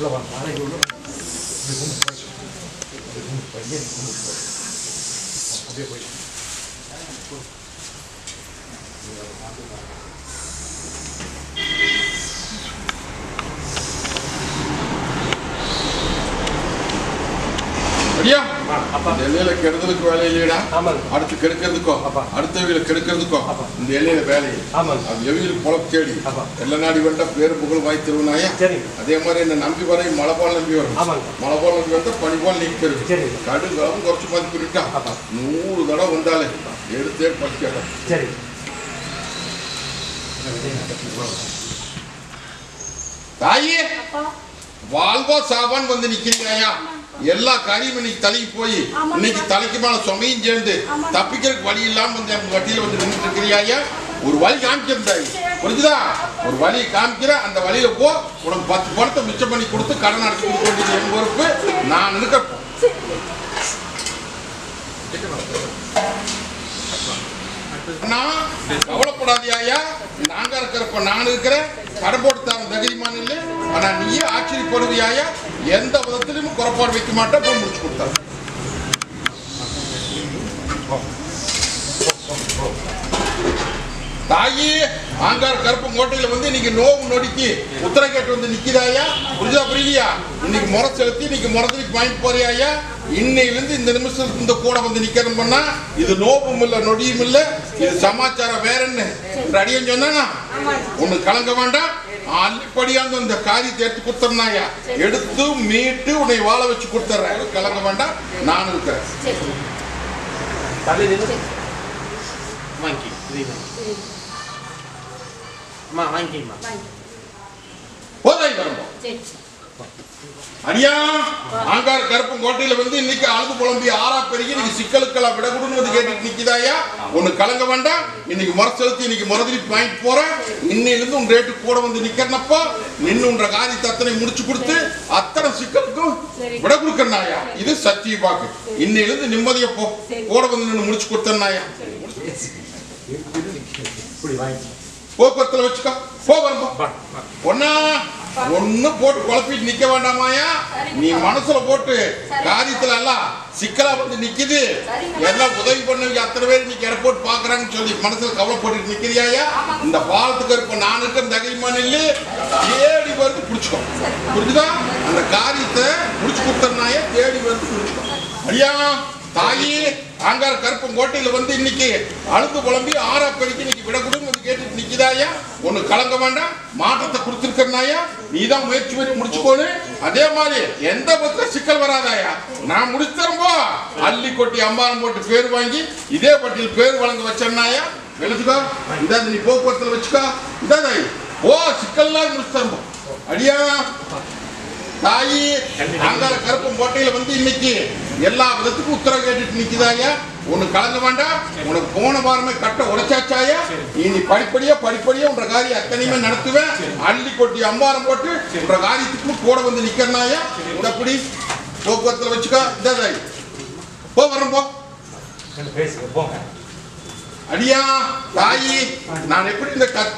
ஐயா அப்பா. இந்த எல்லையில கெடுதலுக்கு வேலை இல்லையடா ஆமாங்க. அடுத்து கெடுக்கிறதுக்கோ அப்பா. அடுத்தவங்களை கெடுக்கிறதுக்கோ அப்பா. இந்த எல்லையில வேலை ஆமாங்க. அது எவிகளுக்கு பொழப்பு தேடி அப்பா. எல்லா நாடி வந்தா பேரு புகழ் வாய் திருவினாயா சரிங்க. அதே மாதிரி என்ன நம்பி வரை மழை போல நம்பி வரும் ஆமாங்க. மழை போல நம்பி வந்தா பனி போல நீக்கிறது சரிங்க. கடுங்காலும் குறைச்சு மதிப்பு இருக்கா அப்பா. நூறு தடவை வந்தாலே எடுத்தே பறிக்கடா சரி தாயே அப்பா வாழ்வா சாவான் வந்து நிக்கிறீங்கய்யா எல்லா காரியம் இன்னைக்கு தலைக்கு போய் ஆமாங்க. இன்னைக்கு தலைக்கு மேல சுமையும் சேர்ந்து ஆமாங்க. தப்பிக்கிறதுக்கு வழி இல்லாம வந்து எங்க வட்டியில வந்து நின்றுட்டு இருக்கிறியா ஒரு வழி காமிக்கிறேன் புரிஞ்சுதா ஒரு வழி காமிக்கிற அந்த வழியில போ உனக்கு பத்து பணத்தை மிச்சம் பண்ணி கொடுத்து கடன் அடைச்சு கொடுக்க வேண்டியது என் பொறுப்பு நான் இருக்க அண்ணா கவலைப்படாதியாயா நாங்க இருக்கிறப்ப நான் இருக்கிறேன் கடை போட்டு தர தகுதிமான இல்லை ஆனா நீயே ஆச்சரியப்படுவியாயா எந்த விதத்திலும் குறைபாடு வைக்க மாட்டேன் போய் முடிச்சு கொடுத்தாரு தாயி ஆங்கார கருப்பு கோட்டையில வந்து இன்னைக்கு நோவு நொடிக்கு உத்தரகேட்டு வந்து நிக்குதாயா புரிஞ்சா புரியலையா இன்னைக்கு முறை செலுத்தி இன்னைக்கு முறத்துக்கு வாங்கிட்டு போறியாயா இன்னையிலிருந்து இந்த நிமிஷத்துல இந்த கூட வந்து நிக்கணும் பண்ணா இது நோவும் இல்ல நொடியும் இல்ல இது சமாச்சாரம் வேற என்ன அடியன் சொன்னா ஒண்ணு கலங்க வேண்டாம் அள்ளிப்படியாந்து இந்த காரியத்தை எடுத்து கொடுத்துறனாயா எடுத்து மீட்டு உன்னை வாழ வச்சு கொடுத்துட்றேன் கலங்க வேண்டாம் நான் இருக்கிறேன் சரி தலை நின்று வாங்கி இது வாங்கி. அம்மா வாங்கிக்கம்மா வாங்கி போதாய் வரணும் சரி அடியா ஆங்கார கருப்பு கோட்டையில வந்து இன்னைக்கு அழுது புலம்பி ஆறா பெருகி இன்னைக்கு சிக்கலுக்கெல்லாம் விட கொடுன்னு வந்து கேட்டுட்டு நிக்குதாயா ஒண்ணு கலங்க வேண்டாம் இன்னைக்கு முறை செலுத்தி இன்னைக்கு முறதிலிப்பு வாங்கிட்டு போறேன் இன்னையிலிருந்து உன் ரேட்டு கூட வந்து நிக்கிறனப்பா நின்னு உன்ற காரியத்தை அத்தனை முடிச்சு கொடுத்து அத்தனை சிக்கலுக்கும் சரி. விட கொடுக்கறனாயா இது சத்திய பாக்கு இன்னையிலிருந்து நிம்மதியா போ கூட வந்து நின்னு முடிச்சு கொடுத்தனாயா இப்படி வாங்கி போக்குவரத்துல வச்சுக்கோ போ வரும்போ வா வா ஒன்னா ஒண்ணு போட்டு குழப்பிட்டு நிக்க வேண்டாமாயா நீ மனசுல போட்டு காரியத்துல எல்லாம் சிக்கலா வந்து நிக்குது எல்லாம் உதவி பண்ணவங்க அத்தனை பேர் இன்னைக்கு எடை போட்டு பாக்குறாங்கன்னு சொல்லி மனசுல கவலைப்பட்டு நிக்கிறியாயா இந்த பாலத்துக்கு இருப்ப நான் இருக்கிற தகைமான இல்ல தேடி வந்து புடிச்சுக்கோ புரிஞ்சுதா அந்த காரியத்தை புடிச்சு கொடுத்தனாயா தேடி வந்து புடிச்சுக்கோ ஐயா தாயி ஆங்கார கருப்பம் கோட்டையில வந்து இன்னைக்கு அழுது புலம்பி ஆறா பெருக்கி இன்னைக்கு விட கொடுன்னு வந்து கேட்டுட்டு நிக்குதாயா ஒண்ணு கலங்க வேண்டாம் மாற்றத்தை கொடுத்துருக்கனாயா நீ தான் முயற்சி பண்ணி முடிச்சுக்கோனு அதே மாதிரி எந்த பத்திர சிக்கல் வராதாயா நான் முடிச்சு தரும்போ அள்ளி கொட்டி அம்பாரம் போட்டு பேர் வாங்கி இதே பட்டியல் பேர் வழங்க வச்சனாயா எழுதுக்கோ இந்த நீ போக்குவரத்துல வச்சுக்கோ இதாதாய் ஓ சிக்கல் எல்லாம் முடிச்சு தரும்போ அடியா தாயி அங்கார கருப்பம் கோட்டையில வந்து இன்னைக்கு எல்லா விதத்துக்கும் உத்தரவு கேட்டுட்டு நிக்குதாயா உனக்கு கலங்க வேண்டாம் உனக்கு போன வாரமே கட்ட உடைச்சாச்சாயா இனி படிப்படியா படிப்படியா உன்ற காரியம் அத்தனையுமே நடத்துவேன் அள்ளி கொட்டி அம்பாரம் போட்டு உன்ற காரியத்துக்கு கூட வந்து நிக்கிறனாயா இந்தப்படி போக்குவரத்துல வச்சுக்கோ இந்த தாய் போ வரோம் போ ரெண்டு பேசுங்க போங்க அடியா தாயி நான் எப்படி இந்த கத்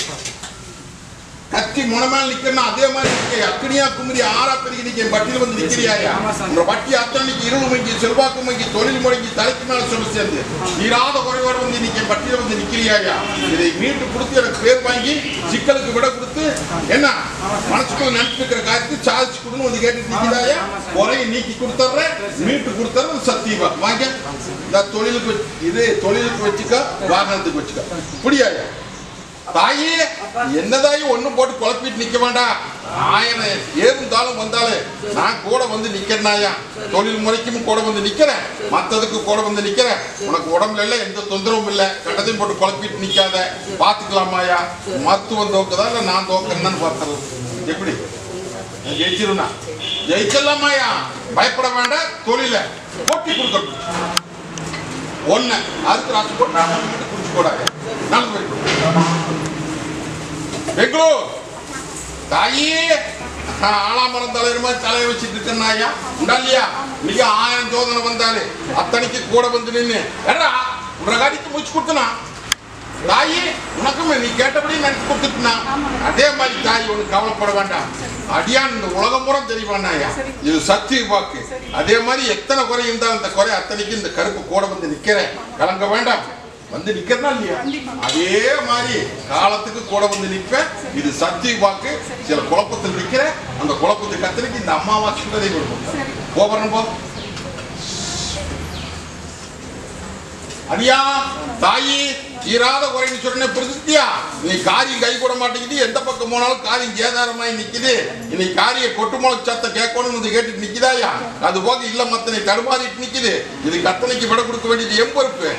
கத்தி முனமேல் நிக்கணும் அதே மாதிரி நிக்க அக்னியா குமரி ஆறா பெருகி நிக்க என் பட்டியல வந்து நிக்கிறியாயா உங்க பட்டி அத்தனைக்கு இருள் மங்கி செல்வாக்கு மங்கி தொழில் முடங்கி தலைக்கு மேல சொல்ல சேர்ந்து தீராத குறைவோட வந்து இன்னைக்கு என் பட்டியல வந்து நிக்கிறியாயா இதை மீட்டு கொடுத்து எனக்கு பேர் வாங்கி சிக்கலுக்கு விட கொடுத்து என்ன மனசுக்குள்ள நினைச்சு இருக்கிற காரியத்தை சாதிச்சு கொடுன்னு வந்து கேட்டு நிக்கிறாயா குறையை நீக்கி கொடுத்துட்றேன் மீட்டு கொடுத்துறது சத்தியமா வாங்க இந்த தொழிலுக்கு வச்சு- இது தொழிலுக்கு வச்சுக்க வாகனத்துக்கு வச்சுக்க புரியாயா தாயே என்னதாயி ஒண்ணும் போட்டு குழப்பிட்டு நிக்க வேண்டாம் ஆயிரம் ஏறுந்தாலும் வந்தாலும் நான் கூட வந்து நிக்கிறேனாயா தொழில் முறைக்கும் கூட வந்து நிக்கிறேன் மத்ததுக்கு கூட வந்து நிக்கிறேன் உனக்கு உடம்புல எல்லாம் எந்த தொந்தரவும் இல்லை கட்டத்தையும் போட்டு குழப்பிட்டு நிக்காத பாத்துக்கலாமாயா மருத்துவம் தோக்குதா இல்ல நான் தோக்குறேன்னு பார்த்துறேன் எப்படி நான் ஜெயிச்சிருந்தா ஜெயிச்சிடலாமாயா பயப்பட வேண்டாம் தொழில போட்டி கொடுக்கணும் ஒண்ணு அதுக்கு ராசி போட்டு நான் வீட்டு குடிச்சு போடாங்க நடந்து போயிட்டு பெங்களூர் தாயே ஆலாமரம் தலைவர் மாதிரி தலையை வச்சுட்டு இருக்கேன்னாயா உண்டா இல்லையா இன்னைக்கு ஆயிரம் சோதனை வந்தாரு அத்தனைக்கு கூட வந்து நின்று ஏடா உன்ற காரியத்தை முடிச்சு கொடுத்தனா தாயி உனக்கும் நீ கேட்டபடி நினைச்சு கொடுத்துட்டுனா அதே மாதிரி தாய் உனக்கு கவலைப்பட வேண்டாம் அடியான் இந்த உலகம் பூரா தெரியுமாண்ணாயா இது சத்திய வாக்கு அதே மாதிரி எத்தனை குறை இருந்தாலும் அந்த குறை அத்தனைக்கு இந்த கருப்பு கூட வந்து நிக்கிறேன் கலங்க வேண்டாம் வந்து நிக்கிறதா இல்லையா அதே மாதிரி காலத்துக்கு கூட வந்து நிற்பேன் இது சத்திய வாக்கு சில குழப்பத்தில் நிக்கிறேன் அந்த குழப்பத்துக்கு அத்தனைக்கு இந்த அம்மாவாசை விதை கொடுக்கும் போகிறேன் போ அடியா தாயி தீராத குறைன்னு சொன்ன பிரசித்தியா நீ காரியம் கை கூட மாட்டேங்குது எந்த பக்கம் போனாலும் காரியம் சேதாரமாய் நிக்குது இன்னைக்கு காரிய கொட்டு முளை சத்த கேட்கணும்னு வந்து கேட்டுட்டு நிக்குதாயா அது போக இல்ல மத்தனை தடுமாறிட்டு நிக்குது இதுக்கு அத்தனைக்கு விட கொடுக்க வேண்டியது என் பொறுப்பு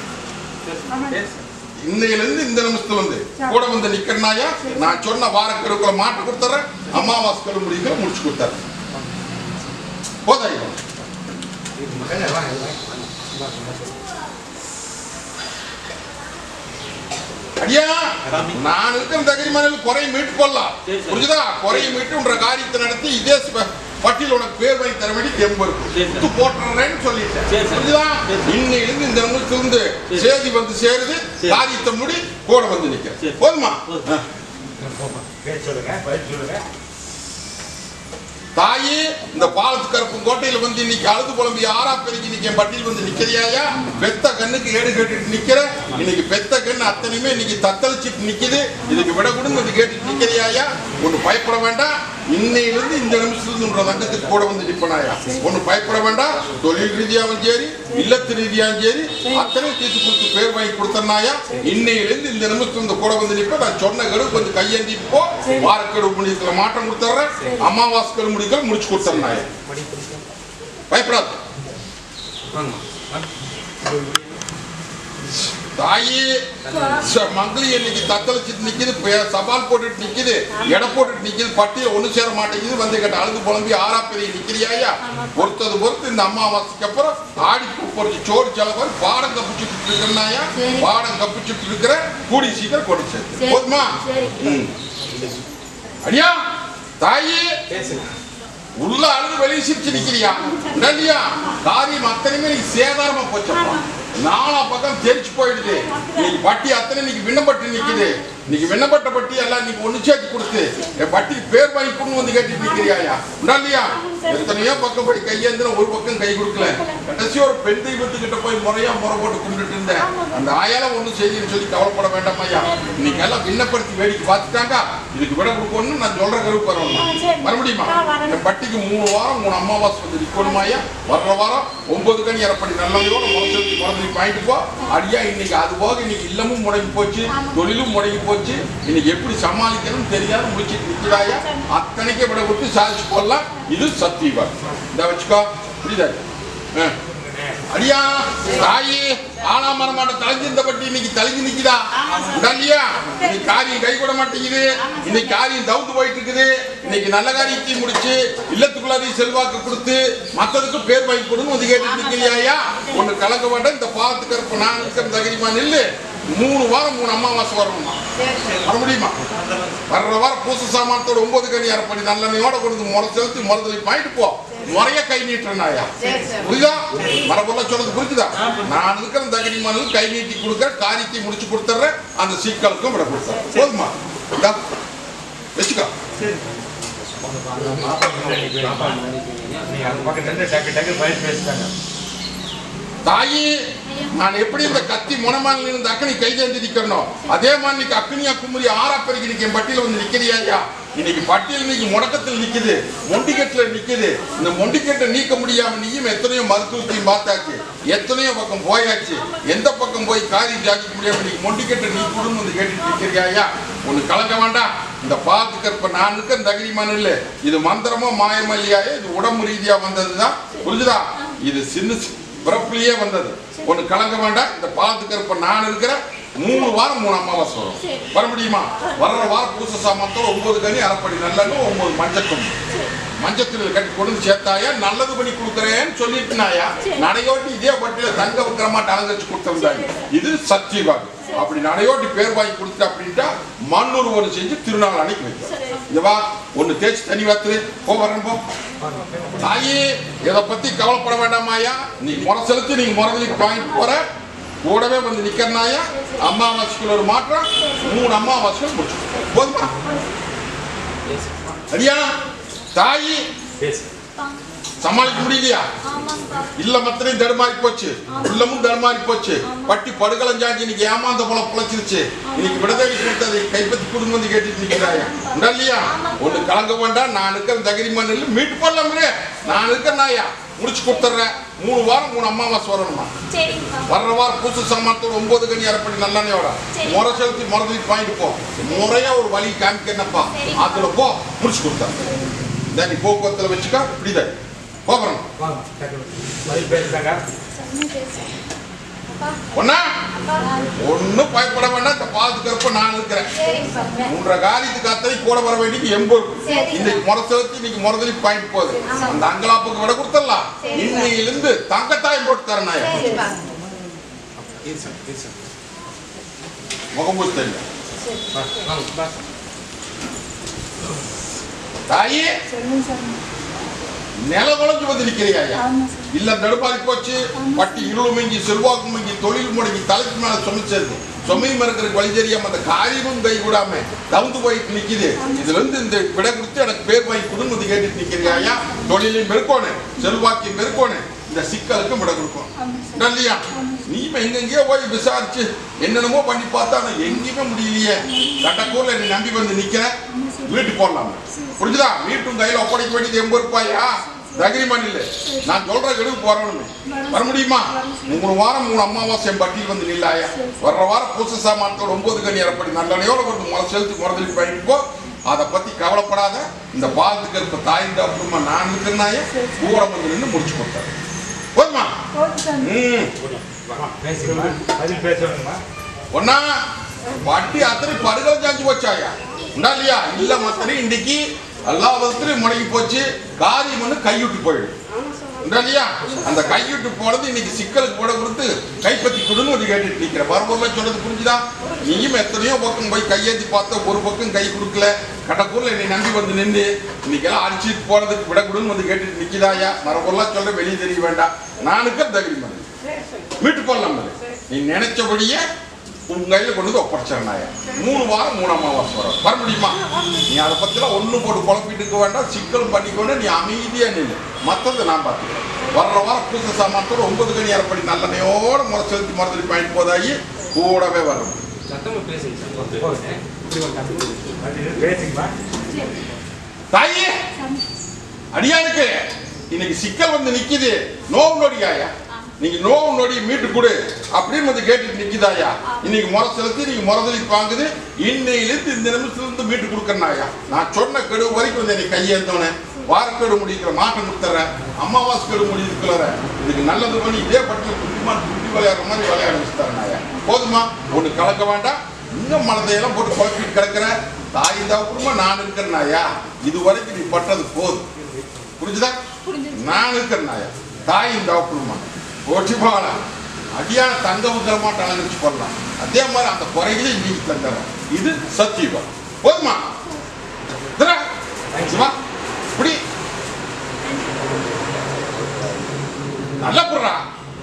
இன்னையில இருந்து இந்த நிமிஷத்துல வந்து கூட வந்து நிக்கிறனாயா நான் சொன்ன வாரக்கெடுக்குள்ள மாட்டு கொடுத்துறேன் அமாவாசை கரு முடிக்கிற முடிச்சு கொடுத்துறேன் போதாயிரம் அடியா நான் இருக்கிற தகுதி மனையில் குறையை மீட்டு போடலாம் சரி, சரி. புரிஞ்சுதா குறையை மீட்டு உன்ற காரியத்தை நடத்தி இதே ஸ்ப- பட்டியல் உனக்கு பேர் வாங்கி தர வேண்டி தெம்பு சரி, இருக்கும் சரி. குத்து போட்டுறேன்னு சொல்லிட்டேன் சரி, சரி. புரிஞ்சுதா சரி, சரி. இன்னையிலிருந்து இந்த நிமிஷத்திலிருந்து சரி. சேதி வந்து சேருது சரி. காரியத்தை முடி கூட வந்து நிக்க சரி. போதுமா போதும். ஆ. பேர் சொல்லுங்க பதில் சொல்லுங்க தாயே இந்த பாலத்து கருப்பு கோட்டையில வந்து இன்னைக்கு அழுது புலம்பி ஆறா பெருக்கி இன்னைக்கு என் பட்டியல் வந்து நிக்கிறியாயா பெத்த கண்ணுக்கு ஏடு கேட்டுட்டு நிக்கிற இன்னைக்கு பெத்த கண்ணு அத்தனையுமே இன்னைக்கு தத்தளிச்சிட்டு நிக்குது இதுக்கு விட கொடுங்க வந்து கேட்டுட்டு நிக்கிறியாயா ஒண்ணு பயப்பட வேண்டாம் இன்னையிலிருந்து இந்த நிமிஷத்துல உன்ற தங்கத்துக்கு கூட வந்து நிப்பனாயா ஒண்ணு பயப்பட வேண்டாம் தொழில் ரீதியாவும் சரி இல்லத்து ரீதியாவும் சரி அத்தனை தீர்த்து கொடுத்து பேர் வாங்கி கொடுத்தனாயா இன்னையிலிருந்து இந்த நிமிஷத்துல இந்த கூட வந்து நிப்ப நான் சொன்ன கடு கொஞ்சம் கையேந்திட்டு போ வாரக்கெடு முடிக்கல மாற்றம் கொடுத்துட்றேன் அமாவாசை கெடு முடிக்கல முடிச்சு கொடுத்தனாயா பயப்படாது தாயி ச- மங்களி இன்னைக்கு தத்தளிச்சுட்டு நிக்குது பே- சவால் போட்டுட்டு நிக்குது எடை போட்டுட்டு நிக்குது பட்டியல் ஒண்ணு சேர மாட்டேங்குது வந்து கேட்ட அழுது புலம்பி ஆறா பெரிய நிக்கிறியாயா பொறுத்தது பொறுத்து இந்த அம்மாவாசைக்கு அப்புறம் ஆடி பூ பொறிச்சு சோறு செலவு பாடம் கப்பிச்சுட்டு இருக்கிறனாயா சரி. பாடம் கப்பிச்சுட்டு இருக்கிற கூடி சீக்கிரம் கொண்டு சேர்த்து சரி. போதுமா சரி. ம். அடியா தாயி பேசுங்க உள்ள அழுது வெளியே சிரிச்சு நிக்கிறியா இல்லையா காரியம் அத்தனையுமே நீ சேதாரமா போச்சப்பா நாலா பக்கம் தெரிச்சு போயிடுது இன்னைக்கு பட்டி அத்தனை இன்னைக்கு விண்ணப்பட்டு நிக்குது இன்னைக்கு விண்ணப்பட்ட பட்டி எல்லாம் இன்னைக்கு ஒண்ணு சேர்த்து கொடுத்து என் பட்டி பேர் வாங்கி கொண்டு வந்து கேட்டுட்டு நிக்கிறியாயா இல்லையா எத்தனையோ பக்கம் போய் கையேந்திர ஒரு பக்கம் கை கொடுக்கல கடைசி ஒரு பெண் தெய்வத்துக்கிட்ட போய் முறையா முறை போட்டு கும்பிட்டுட்டு இருந்தேன் அந்த ஆயால ஒண்ணும் செய்யுன்னு சொல்லி கவலைப்பட வேண்டாம் ஐயா இன்னைக்கு எல்லாம் விண்ணப்படுத்தி வேடிக்கை பார்த்துட்டாங்க இதுக்கு விட கொடுக்கணும்னு நான் சொல்ற கருப்பு வரணும் வர முடியுமா என் பட்டிக்கு மூணு வாரம் மூணு அமாவாசை வந்து நிக்கணுமாயா வர்ற வாரம் ஒன்பது கணி இறப்படி நல்லதையோட முளைச்சி முறந்து பாயிட்டு போ அடியா இன்னைக்கு அது போக இன்னைக்கு இல்லமும் முடங்கி போச்சு தொழிலும் முடங்கி போச்சு இன்னைக்கு எப்படி சமாளிக்கணும்னு தெரியாத முடிச்சிட்டு நிக்கிறாயா அத்தனைக்கே விட கொடுத்து சாதிச்சு போடலாம் இது சத்தியவா இந்த வச்சுக்கோ புரியுதா ஆ. அடியா தாயி ஆலாமரமான தலைஞ்சிருந்த பட்டி இன்னைக்கு தலைஞ்சு நிக்குதா உண்டா இல்லையா இன்னைக்கு காரியம் கை கூட மாட்டேங்குது இன்னைக்கு காரியம் தவுத்து போயிட்டு இருக்குது இன்னைக்கு நல்ல காரியத்தையும் முடிச்சு இல்லத்துக்குள்ளாரையும் செல்வாக்கு கொடுத்து மத்ததுக்கு பேர் வாங்கி கொடுன்னு வந்து கேட்டு நிக்கிறியா ஒண்ணு கலக்க வேண்டாம் இந்த பாவத்துக்கு இருப்ப நான் இருக்கிற தகுதிமா நில்லு மூணு வாரம் மூணு அமாவாசை வரணுமா வர முடியுமா வர்ற வாரம் பூச சாமானத்தோட ஒன்பது கனி அரைப்படி நல்லெண்ணையோட கொண்டு முறை செலுத்தி முறதலை பாயிட்டு போ முறைய கை நீட்டுறனாயா புரியுதா மரபொல்ல சொல்றது புரிஞ்சுதா நான் இருக்கிற தகுதி மனு கை நீட்டி கொடுக்குற காரியத்தை முடிச்சு கொடுத்துட்றேன் அந்த சீக்களுக்கும் விட கொடுத்துறேன் போதுமா இந்தா, வச்சுக்கோ நீங்க அந்த பக்கம் நின்று டக்கு டக்கு பதில் பேசுறாங்க தாயி நான் எப்படி இந்த கத்தி முனமான இருந்து அக்கனி கை சேர்ந்து நிக்கிறனோ அதே மாதிரி இன்னைக்கு அக்னியா குமுறி ஆறா பெருக்கி இன்னைக்கு என் பட்டியல வந்து நிக்கிறியா இன்னைக்கு பட்டியல் இன்னைக்கு முடக்கத்தில் நிக்குது மொண்டிக்கட்டுல நிக்குது இந்த மொண்டிக்கட்டை நீக்க முடியாம நீயும் எத்தனையோ மருத்துவத்தையும் பார்த்தாச்சு எத்தனையோ பக்கம் போயாச்சு எந்த பக்கம் போய் காரியம் ஜாதிக்க முடியாம இன்னைக்கு மொண்டிக்கட்டை நீ கொடுன்னு வந்து கேட்டுட்டு நிக்கிறியா ஒண்ணு கலக்க வேண்டாம் இந்த பாத்து கற்ப நான் இருக்க தகுதிமான இல்ல இது மந்திரமோ மாயமோ இல்லையாயே இது உடம்பு ரீதியா வந்ததுதான் புரிஞ்சுதா இது சின்ன சி- பிறப்புலயே வந்தது ஒண்ணு கலங்க வேண்டாம் இந்த பாலத்துக்கு இருப்ப நான் இருக்கிற மூணு வாரம் மூணு அமாவாசை வரும் வர முடியுமா வர்ற வாரம் பூச சாமத்தோட ஒன்பது கனி அரைப்படி நல்லெண்ணெய் ஒன்பது மஞ்சக்கும் மஞ்சத்தில் கட்டி கொண்டு வந்து சேர்த்தாயா நல்லது பண்ணி கொடுக்குறேன்னு சொல்லிட்டு நாயா நடையோட்டி இதே பட்டியல தங்க விக்கிரமாட்ட அலங்கரிச்சு கொடுத்திருந்தாங்க இது சத்தியவாக்கு அப்படி நடையோட்டி பேர் வாங்கி கொடுத்து அப்படின்ட்டா மண்ணூர் ஒன்று செஞ்சு திருநாள் அன்னைக்கு வைக்கிறோம் இங்க வா ஒன்னு தேய்ச்சி தனி வாத்துரு போ வரேன் போ தாயி இதை பத்தி கவலைப்பட வேண்டாமாயா நீ முறை செலுத்தி நீங்க முறைக்கு வாங்கிட்டு போற கூடவே வந்து நிக்கிறனாயா அம்மாவாசைக்குள்ள ஒரு மாற்றம் மூணு அம்மாவாசைகள் முடிச்சு போதுமா அடியா தாயி பேசு சமாளிக்க முடியலையா ஆமாங்கப்பா இல்ல மத்திரையும் தடுமாறி போச்சு உள்ளமும் தடுமாறி போச்சு பட்டி படுகலஞ்சாஞ்சி இன்னைக்கு ஏமாந்த போல புழைச்சிருச்சு இன்னைக்கு விடுதலை கொடுத்ததை கைப்பற்றி குடும்பம் வந்து கேட்டுட்டு நிக்கிறாயா உண்டா இல்லையா ஒண்ணு கலங்க வேண்டாம் நான் இருக்கிற தகிரிமா நெல்லு மீட்டு போடலாமே நான் இருக்கிற நாயா முடிச்சு கொடுத்துட்றேன் மூணு வாரம் மூணு அம்மாவாசை வரணுமா சரிங்கப்பா வர்ற வாரம் பூசு சாமானத்தோட ஒன்பது கனி அரைப்படி நல்லெண்ணெயோட சரி. முறை செலுத்தி முறை வாங்கிட்டு போ முறையா ஒரு வழி காமிக்கிறேன்னப்பா சரி. அதுல போ முடிச்சு கொடுத்தா இந்த நீ போக்குவரத்துல வச்சுக்கா இப்படிதான் போகிறோம் வாங்க டக்கு பதில் பேசுறாங்க சொன்ன பேசு அப்பா ஒன்னா அப்பா ஒன்னும் பயப்பட வேண்டாம் இந்த பாதுகாப்பு நான் இருக்கிறேன் சரிங்கப்பா மூன்றரை காரியத்துக்கு அத்தனை கூட வர வேண்டியது எண்பது சரி. இன்னைக்கு முறை செலுத்தி இன்னைக்கு முறதலி பாயிண்ட் போகுது ஆமா. அந்த அங்கலாப்புக்கு விட கொடுத்துடலாம் சரி. இன்னையிலிருந்து தங்கத்தாயம் போட்டு தரேன் நான் சரிப்பா பேசுங்க பேசுங்க முகம்பூசி தெரியும் வாங்க வா தாயே சொல்லுங்க சாமி நில குழஞ்சு வந்து நிக்கிறியா ஆமா சாமி இல்ல நடுப்பாரி போச்சு பட்டி இருள் மிங்கி செல்வாக்கு மிங்கி தொழில் முடங்கி தலைக்கு மேல சுமைச்சிருக்கு சுமை மறக்கிறதுக்கு வழி தெரியாம அந்த காரியமும் கை கூடாம தவுந்து போயிட்டு நிக்குது இதுல இருந்து இந்த விட கொடுத்து எனக்கு பேர் வாங்கி குடும்பத்தை கேட்டுட்டு நிக்கிறியா தொழிலையும் பெருக்கோணும் செல்வாக்கையும் பெருக்கோணும் இந்த சிக்கலுக்கும் விட கொடுக்கும் ஆமா சாமி உண்டா இல்லையா நீ இப்ப எங்கெங்கேயோ போய் விசாரிச்சு என்னென்னமோ பண்ணி பார்த்தா ஆனா எங்கேயுமே முடியலையே கட்டக்கூர்ல நீ நம்பி வந்து நிக்கிற வீட்டுக்கு போடலாம் புரிஞ்சுதா வீட்டும் கையில ஒப்படைக்க வேண்டியது எண்பது ரூபாயா தகிரிமான் இல்ல நான் சொல்ற கெடுக்கு போறவனுமே வர முடியுமா மூணு வாரம் மூணு அமாவாசை என் பட்டியல் வந்து நில்லாயா வர்ற வாரம் பூச சாமானத்தோட ஒன்பது கனி அரைப்படி நல்லெண்ணையோட கொண்டு முறை செலுத்தி முறதலி பண்ணிட்டு போ அதை பத்தி கவலைப்படாத இந்த பாலத்துக்கு இருக்க தாயின் அப்புறமா நான் இருக்கிறனாய கூட வந்து நின்று முடிச்சு கொடுத்தாரு போதுமா போதும் சாமி ம் வாங்க பேசுங்கம்மா பதில் பேசுவாங்கம்மா ஒன்னா வட்டி அத்தனை படுகளை சாஞ்சு போச்சாயா உண்டா இல்லையா இல்ல மத்தனை இன்னைக்கு எல்லா விதத்திலையும் முடங்கி போச்சு காரியம் ஒண்ணு கைவிட்டு போயிடும் உண்டா இல்லையா அந்த கைவிட்டு போனது இன்னைக்கு சிக்கலுக்கு போட கொடுத்து கைப்பற்றி கொடுன்னு ஒரு கேட்டுட்டு நிக்கிற பரபூர்ல சொல்றது புரிஞ்சுதா நீயும் எத்தனையோ பக்கம் போய் கையேத்தி பார்த்த ஒரு பக்கம் கை கொடுக்கல கடக்கூர்ல நீ நம்பி வந்து நின்று இன்னைக்கெல்லாம் அடிச்சுட்டு போனதுக்கு விட கொடுன்னு வந்து கேட்டுட்டு நிக்கிதாயா மரபொருளா சொல்ற வெளியே தெரிய வேண்டாம் நானுக்கு தகுதி பண்ணு வீட்டு போடலாம் பாரு. நீ நினைச்சபடியே உன் கையில கொண்டு வந்து ஒப்படைச்சிடனாய மூணு வாரம் மூணு அமாவாசை வரும் வர முடியுமா நீ அதை பத்திலாம் ஒண்ணு போட்டு குழப்பிட்டு இருக்க வேண்டாம் சிக்கலும் பண்ணிக்கொண்டு நீ அமைதியா நில்லு மத்ததை நான் பார்த்துக்கிறேன் வர்ற வாரம் பூச சாமானத்தோட ஒன்பது கனி அரைப்படி நல்லெண்ணையோட முறை செலுத்தி மரத்தடி பாயிண்ட் போதாயி கூடவே வரும் சத்தமா பேசுங்க சார் போதும். இப்படி ஒரு கத்து பதில் பேசுங்கம்மா தாயே சாமி அடியானுக்கு இன்னைக்கு சிக்கல் வந்து நிக்குது நோவு நொடியாயா நீங்க நோவு நொடி மீட்டு கொடு அப்படின்னு வந்து கேட்டுட்டு நிக்குதாயா இன்னைக்கு முறை செலுத்தி நீங்க முறதலிக்கு வாங்குது இன்னையிலிருந்து இந்த நிமிஷத்துல இருந்து மீட்டு கொடுக்கறனாயா நான் சொன்ன கெடு வரைக்கும் வந்து என்னை கையேந்தோனே வாரக்கெடு முடிக்கிற மாட்டம் கொடுத்துறேன் அமாவாசை கெடு முடிக்கிறேன் இதுக்கு நல்லது பண்ணி இதே பட்டியல் குட்டிமா குட்டி விளையாடுற மாதிரி விளையாட வச்சுத்தரனாயா போதுமா ஒண்ணு கலக்க வேண்டாம் இன்னும் மனதையெல்லாம் போட்டு குழப்பிட்டு கிடக்குற தாய் தகப்பமா நான் இருக்கிறனாயா இது வரைக்கும் நீ பட்டது போதும் புரிஞ்சுதா நான் இருக்கிறனாயா தாயின் தகப்பமா ஓட்டி போகலாம் அடியான தங்க உத்தரமாட்ட அலங்கரிச்சு கொள்ளலாம் அதே மாதிரி அந்த குறைகளை நீங்க தந்துடுறேன் இது சத்தியம் போதுமா இதுடா. சிவா இப்படி நல்லா போடுறா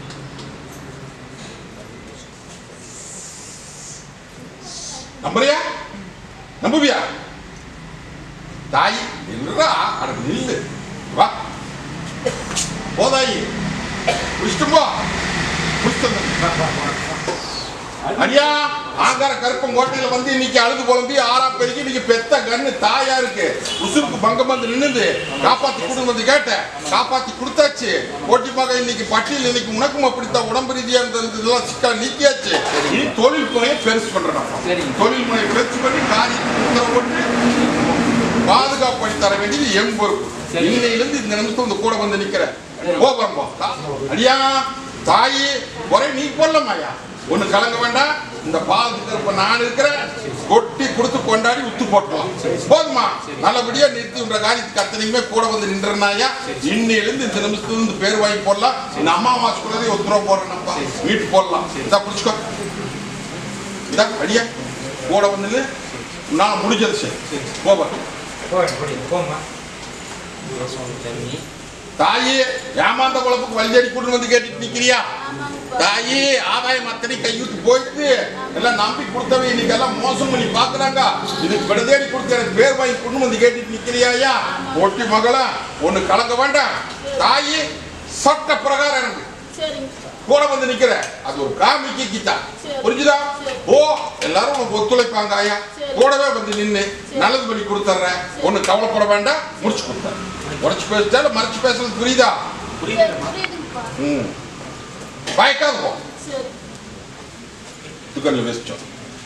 நம்புறியா நம்புவியா தாய் நில்றா அட நில்லு வா போதாயி குடிச்சிட்டு போ குடிச்சிட்டு அடியா ஆங்கார கருப்பம் கோட்டையில வந்து இன்னைக்கு அழுது குழம்பி ஆறா பெருக்கி இன்னைக்கு பெத்த கண்ணு தாயா இருக்கு உசுருக்கு பங்கம் வந்து நின்னுது காப்பாத்தி கொடுங்க வந்து கேட்டேன் காப்பாத்தி கொடுத்தாச்சு போட்டி மக இன்னைக்கு பட்டியல் இன்னைக்கு உனக்கும் அப்படித்தான் உடம்பு ரீதியா இருந்தது இதெல்லாம் சிக்கா நீக்கியாச்சு இனி தொழில் முறையை பெருசு பண்றேன் சரிங்க. தொழில் முறையை பெருசு பண்ணி காரியத்துக்கு உத்தரவு போட்டு பாதுகாப்பு பண்ணி தர வேண்டியது எம் பொறுப்பு சரி. இன்னையிலிருந்து இந்த நிமிஷம் இந்த கூட வந்து நிக்கிறேன் போகிறோம் போ அடியா தாயி ஒரே நீ கொல்லமாயா ஒண்ணு கலங்க வேண்டாம் இந்த பாலத்துக்கு இருப்ப நான் இருக்கிறேன் கொட்டி கொடுத்து கொண்டாடி உத்து போட்டலாம் போதுமா நல்லபடியா நிறுத்தி உன்ற காரியத்துக்கு அத்தனைக்குமே கூட வந்து நின்றனாயா இன்னையிலிருந்து இந்த நிமிஷத்துல இருந்து பேர் வாங்கி போடலாம் இந்த அம்மாவாசைக்குள்ளதே உத்தரவு போடுறேன் நம்ம வீட்டு போடலாம் இதா பிடிச்சுக்கோ இதா அடியா கூட வந்து நில்லு. உன்னால முடிஞ்சது சரி போவா போங்க போடி போங்கம்மா சுவாமி தண்ணி தாயி ஏமாந்த குழப்புக்கு வழியடி கூட்டு வந்து கேட்டுட்டு நிக்கிறியா ஆமாங்கப்பா தாயி ஆதாயம் அத்தனை கைவிட்டு போயிட்டு எல்லாம் நம்பி கொடுத்தவன் இன்னைக்கு எல்லாம் மோசம் பண்ணி பாக்குறாங்க இதுக்கு விடுதேடி கொடுத்து எனக்கு பேர் வாங்கி கொண்டு வந்து கேட்டுட்டு நிக்கிறியாயா ஒட்டி மகளா ஒண்ணு கலங்க வேண்டாம் தாயி சட்ட பிரகாரம் எனக்கு சரிங்கப்பா கூட வந்து நிக்கிற அது ஒரு காமிக்கு கீதா சரி. புரிஞ்சுதா சரி. ஓ எல்லாரும் உனக்கு ஒத்துழைப்பாங்க ஐயா சரி. கூடவே வந்து நின்னு நல்லது பண்ணி கொடுத்துட்றேன் ஒண்ணு கவலைப்பட வேண்டாம் முடிச்சு கொடுத்தேன் உடச்சு பேசிட்டாலும் மறைச்சு பேசுறது புரியுதா சரி புரியுதுமா புரியுதுங்கப்பா ம் பயக்காத போ சரி துக்கல்ல வச்சிட்டோம்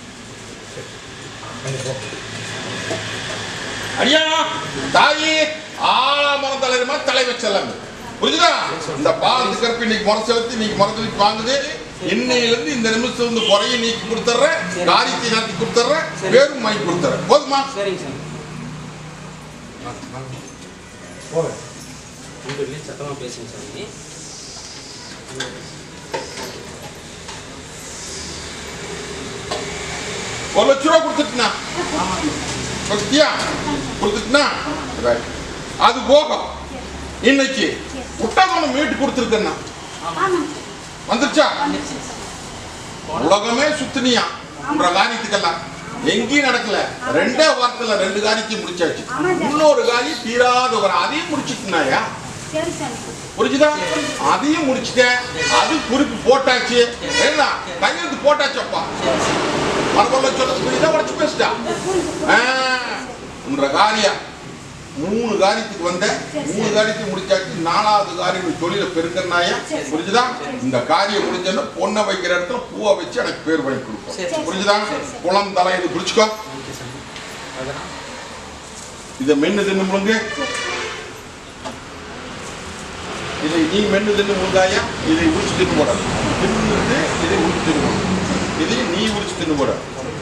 ஐயா தாயி ஆலமரம் தலைவருமா தலை வச்சலாம் புரிஞ்சுதா இந்த பால் கருப்பு இன்னைக்கு முறை செலுத்தி இன்னைக்கு முறை செலுத்தி வாங்குது இன்னையிலிருந்து இந்த நிமிஷம் வந்து குறைய நீக்கி கொடுத்துட்றேன் காரியத்தை நடத்தி கொடுத்துட்றேன் பேரும் வாங்கி கொடுத்துறேன் போதுமா சரிங்க சாமி போவேன் ரெண்டு பேர்லையும் சத்தமாக பேசுங்க சாமி ஒரு லட்ச ரூபா கொடுத்துட்டுனா பத்தியா கொடுத்துட்டுனா Right. அது போகும் இன்னைக்கு புட்டகம் மீட்டு கொடுத்துருக்கேன்னா ஆமாங்க வந்துருச்சா உலகமே சுத்தினியா உன்ற காரியத்துக்கெல்லாம் எங்கேயும் நடக்கல ரெண்டே வாரத்துல ரெண்டு காரியத்தையும் முடிச்சாச்சு இன்னொரு காரியம் தீராத ஒரு அதையும் முடிச்சுட்டுனாயா சரி சாமி புரிஞ்சுதா அதையும் முடிச்சிட்டேன் அது குறிப்பு போட்டாச்சு என்ன கையெழுத்து போட்டாச்சப்பா மரபொல்ல சொல்ல புரியுதா உடச்சு பேசிட்டா ஆ, உன்ற காரியம் மூணு காரியத்துக்கு வந்த மூணு காரியத்துக்கு முடிச்சாச்சு நாலாவது காரியம் தொழில பெருக்கனாயா புரிஞ்சுதா இந்த காரியம் முடிஞ்சோன்னா பொண்ணை வைக்கிற இடத்துல பூவை வச்சு எனக்கு பேர் வாங்கி கொடுப்போம் புரிஞ்சுதா குளம் தலை இது பிடிச்சுக்கோ அதெல்லாம் இதை மென்னு தின்னு முழுங்க இதை நீ மென்னு தின்னு முழுங்காயா இதை உரிச்சு தின்னு போட தின்னுட்டு இதை உரிச்சு தின்னு போட இதை நீ உரிச்சு தின்னு போட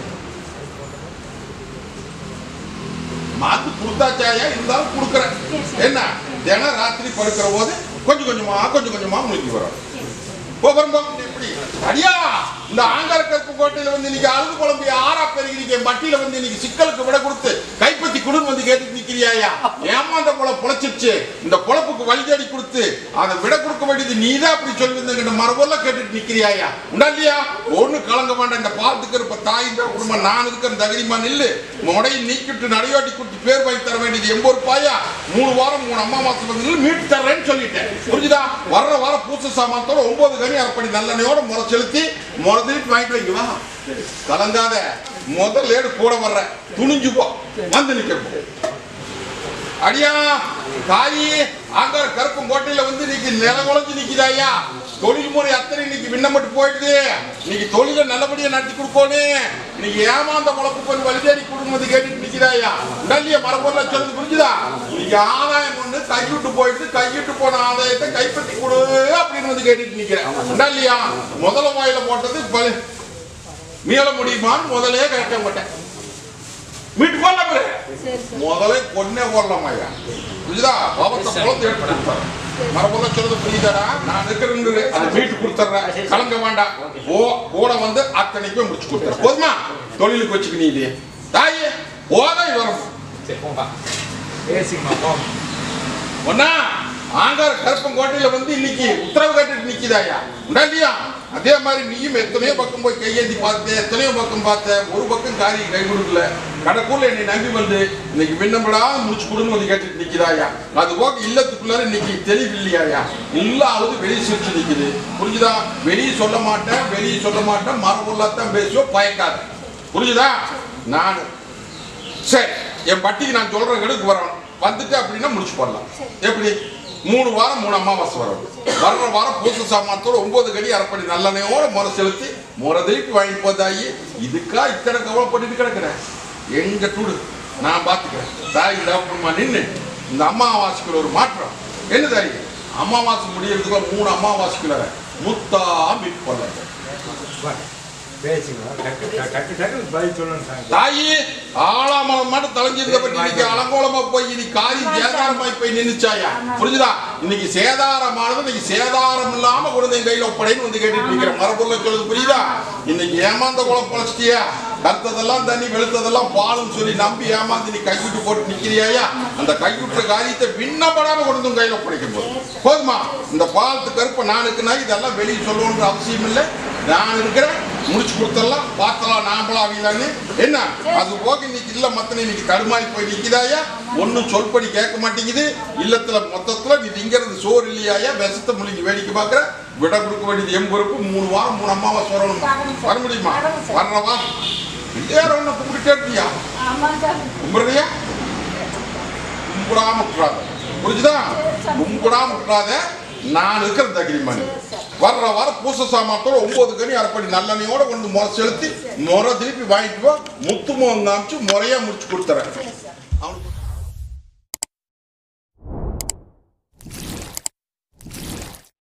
மாத்து கொடுத்தாச்சாயா இருந்தாலும் கொடுக்குறேன் என்ன தினம் ராத்திரி படுக்கிற போது கொஞ்சம் கொஞ்சமா கொஞ்சம் கொஞ்சமா முழுக்கி வரும் போகிறோம் எப்படி அடியா இந்த ஆங்கார கருப்பு கோட்டையில வந்து இன்னைக்கு அழுது குழம்பு ஆறா பெருகிறீங்க மட்டியில வந்து இன்னைக்கு சிக்கலுக்கு விட கொடுத்து கைப்பத்தி குடுன்னு வந்து கேட்டு நிக்கிறியாயா ஏமாந்த போல பொழைச்சிருச்சு இந்த பொழப்புக்கு வழி தேடி கொடுத்து அதை விட கொடுக்க வேண்டியது நீதான் அப்படி சொல்லி இந்த மரபெல்லாம் கேட்டுட்டு நிக்கிறியாயா உண்டா இல்லையா ஒண்ணு கலங்க வேண்டாம் இந்த பார்த்துக்கு இருப்ப தாயின் குடும்பம் நான் இருக்கிற தகுதிமா நில்லு முடையை நீக்கிட்டு நடையாட்டி கொடுத்து பேர் வாங்கி தர வேண்டியது எண்பது ரூபாயா மூணு வாரம் மூணு அம்மா மாசம் வந்து மீட்டு தர்றேன்னு சொல்லிட்டேன் புரிஞ்சுதா வர்ற வாரம் பூச சாமானத்தோட ஒன்பது கனி அரைப்படி நல்லெண்ணையோட முறை செலுத்தி முறை திருப்பி வாங்கிட்டு வைங்க வா கலங்காத முதல் லேடு கூட வர்ற துணிஞ்சு போ வந்து நிக்க அடியா தாயி ஆங்கார கருப்பும் கோட்டையில வந்து இன்னைக்கு நில குழஞ்சு நிக்குதாயா தொழில் முறை அத்தனை இன்னைக்கு விண்ணப்பட்டு போயிடுது இன்னைக்கு தொழிலை நல்லபடியா நடத்தி கொடுக்கணும் இன்னைக்கு ஏமாந்த குழப்பு பண்ணி வழிதேடி குடும்பத்தை கேட்டுட்டு நிக்குதாயா உடல்லையே மரபொருள சொல்லுது புரிஞ்சுதா இன்னைக்கு ஆதாயம் ஒண்ணு கைவிட்டு போயிட்டு கையிட்டு போன ஆதாயத்தை கைப்பற்றி கொடு அப்படின்னு வந்து கேட்டுட்டு நிக்கிறேன் உடல்லையா முதல வாயில போட்டது ப- மீள முடியுமான்னு முதலே கேட்க மாட்டேன் மீட்டு போடல பிறகு சரி சரி முதல்ல கொன்னே போடலாம் ஐயா புரியுதா பாவத்தை குழந்தை ஏற்படுத்தாரு மரபுல சொல்றது புரியுதாடா நான் இருக்கிறேன் அதை மீட்டு கொடுத்துட்றேன் கலங்க வேண்டாம் ஓ கூட வந்து அத்தனைக்கும் முடிச்சு கொடுத்துறேன் போதுமா தொழிலுக்கு வச்சுக்க நீ இது தாயே ஓதை வரும் சரி போப்பா பேசிக்கமா போ ஒன்னா ஆங்கார கருப்பங்கோட்டையில வந்து இன்னைக்கு உத்தரவு கேட்டுட்டு நிக்குதாயா உண்டா இல்லையா அதே மாதிரி நீயும் எத்தனையோ பக்கம் போய் கையேந்தி பார்த்த எத்தனையோ பக்கம் பார்த்த ஒரு பக்கம் காரியம் கை கொடுக்கல கடைக்குள்ள என்னை நம்பி வந்து இன்னைக்கு விண்ணப்படா முடிச்சு கொடுன்னு வந்து கேட்டுட்டு நிக்குதாயா அது போக இல்லத்துக்குள்ளார இன்னைக்கு தெளிவு இல்லையாயா இல்லாவது வெளியே சிரிச்சு நிக்குது புரிஞ்சுதா வெளியே சொல்ல மாட்டேன் வெளியே சொல்ல மாட்டேன் மரபுள்ளாத்தான் பேசுவோம் பயக்காத புரிஞ்சுதா நான் சரி என் பட்டிக்கு நான் சொல்ற கடுக்கு வரணும் வந்துட்டு அப்படின்னா முடிச்சு போடலாம் எப்படி மூணு வாரம் மூணு அமாவாசை வரும் வர்ற வாரம் பூச சாமானத்தோட ஒன்பது கடி அரைப்படி நல்லெண்ணையோட முறை செலுத்தி முறை திருப்பி வாங்கிட்டு போதாயி இதுக்கா இத்தனை கவலைப்பட்டுட்டு கிடக்குறேன் எங்க டூடு நான் பார்த்துக்கிறேன் தாய் டாக்டர்மா நின்று இந்த அமாவாசைக்குள்ள ஒரு மாற்றம் என்ன தாய் அமாவாசை முடியறதுக்குள்ள மூணு அமாவாசைக்குள்ள முத்தா மீட் பண்ணல வா. பேசிக்கமா டக்கு டக்கு டக்கு டக்குன்னு பதில் சொல்லணும் சாமி தாயி ஆளாமலம் மட்டும் தலைஞ்சிருந்த பற்றி இன்னைக்கு அலங்கோலமா போய் இன்னைக்கு காரியம் சேதாரமாய் போய் நின்னுச்சாயா புரிஞ்சுதா இன்னைக்கு சேதாரமானது இன்னைக்கு சேதாரம் இல்லாம குழந்தை கையில ஒப்படைன்னு வந்து கேட்டுட்டு நிக்கிற மரபொருள சொல்லுது புரியுதா இன்னைக்கு ஏமாந்த குளம் பொழைச்சிட்டியா கருத்ததெல்லாம் தண்ணி வெளுத்ததெல்லாம் பாலும் சொல்லி நம்பி ஏமாந்து நீ கைவிட்டு போட்டு நிக்கிறியாயா அந்த கைவிட்ட காரியத்தை விண்ணப்படாம கொண்டு வந்து உன் கையில ஒப்படைக்கும் போது போதுமா இந்த பாலத்து கருப்பை நான் இருக்குன்னா இதெல்லாம் வெளியே சொல்லணுன்ற அவசியம் இல்லை நான் இருக்கிறேன் முடிச்சு கொடுத்துடலாம் பார்த்தலாம் நாம்பளா அவங்களான்னு என்ன அது போக இன்னைக்கு இல்ல மத்தனை இன்னைக்கு தடுமாறி போய் நிக்குதாயா ஒன்னும் சொல்படி கேட்க மாட்டேங்குது இல்லத்துல மொத்தத்துல நீ திங்கிறது சோறு இல்லையாயா விஷத்தை முழுங்கி வேடிக்கை பார்க்கற விட கொடுக்க வேண்டியது எம் பொறுப்பு மூணு வாரம் மூணு அம்மாவாசை வரணும் வர முடியுமா வர்ற வாரம் வேற ஒண்ணு கும்பிட்டு கேட்டியா ஆமாம் சார் கும்பிடுறியா கும்பிடாம விட்டுறாத புரிஞ்சுதா கும்பிடாம விட்டுறாத நான் இருக்கிற தகிரிமணி வர்ற வாரம் பூச சாமானத்தோட ஒன்பது கனி அரைப்படி நல்லெண்ணையோட கொண்டு முறை செலுத்தி முறை திருப்பி வாங்கிட்டு போ முத்து முகம் காமிச்சு முறையா முடிச்சு கொடுத்துறேன் அவனுக்கு